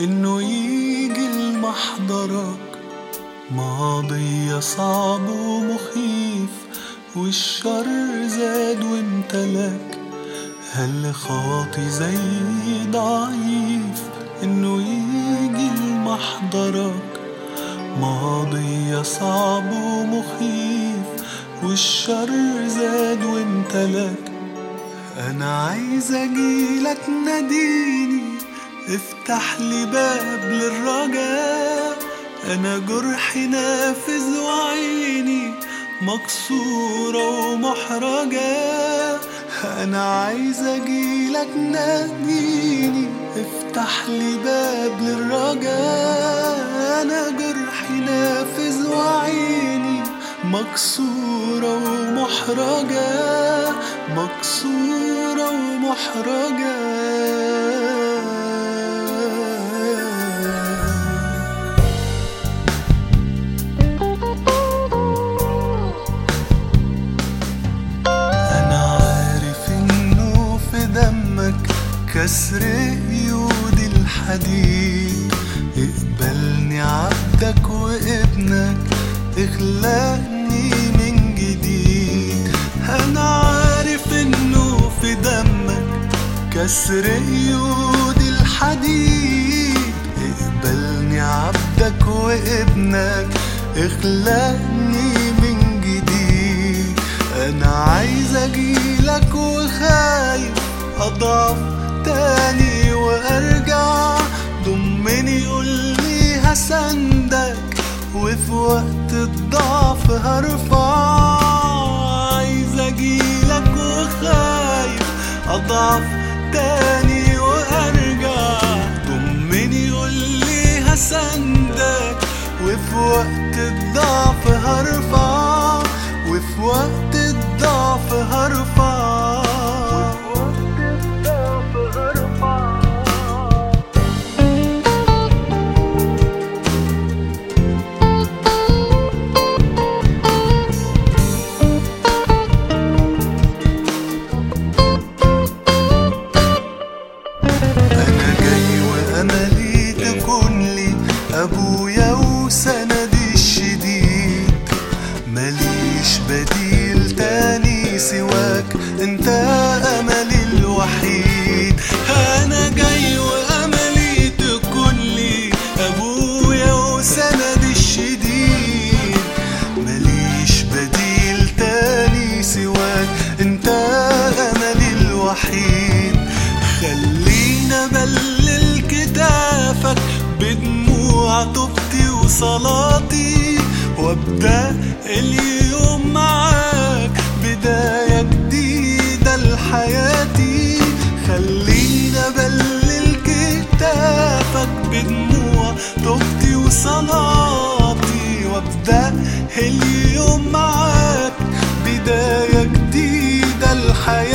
إنه يجي لمحضرك ماضي صعب ومخيف والشر زاد وامتلك هل خاطي زي ضعيف إنه يجي لمحضرك ماضي صعب ومخيف والشر زاد وامتلك أنا عايز أجيلك ناديني افتح لي باب للرجاء أنا جرحي نافذ وعيني مكسورة ومحرجة أنا عايز أجيلك ناديني افتح لي باب للرجاء أنا جرحي نافذ وعيني مكسورة ومحرجة مكسورة ومحرجة أنا عارف إنه في دمك كسر قيود الحديد اقبلني عبدك وابنك اخلقني من جديد أنا عارف إنه في دمك كسر قيود الحديد اقبلني عبدك وابنك اخلقني من جديد انا عايز اجيلك وخايف اضعف تاني وارجع ضمني قولي هسندك وفي وقت الضعف هرفع عايز اجيلك وخايف اضعف تاني وارجع ضمني قولي هسندك وفي وقت الضعف هرفع وفي وقت الضعف هرفع أنا جاي وأملي تكون لي أبويا وسندي الشديد ماليش بديل تاني سواك أنت أملي الوحيد أنا جاي وأملي تكون لي أبويا وسندي الشديد ماليش بديل تاني سواك أنت أملي الوحيد خلينا بلل كتافك بدموع توبتي وصلاتي وابدأ اليوم معاك بداية جديدة لحياتي خلينا بلل كتافك بدموع توبتي وصلاتي وابدأ اليوم معاك بداية جديدة لحياتي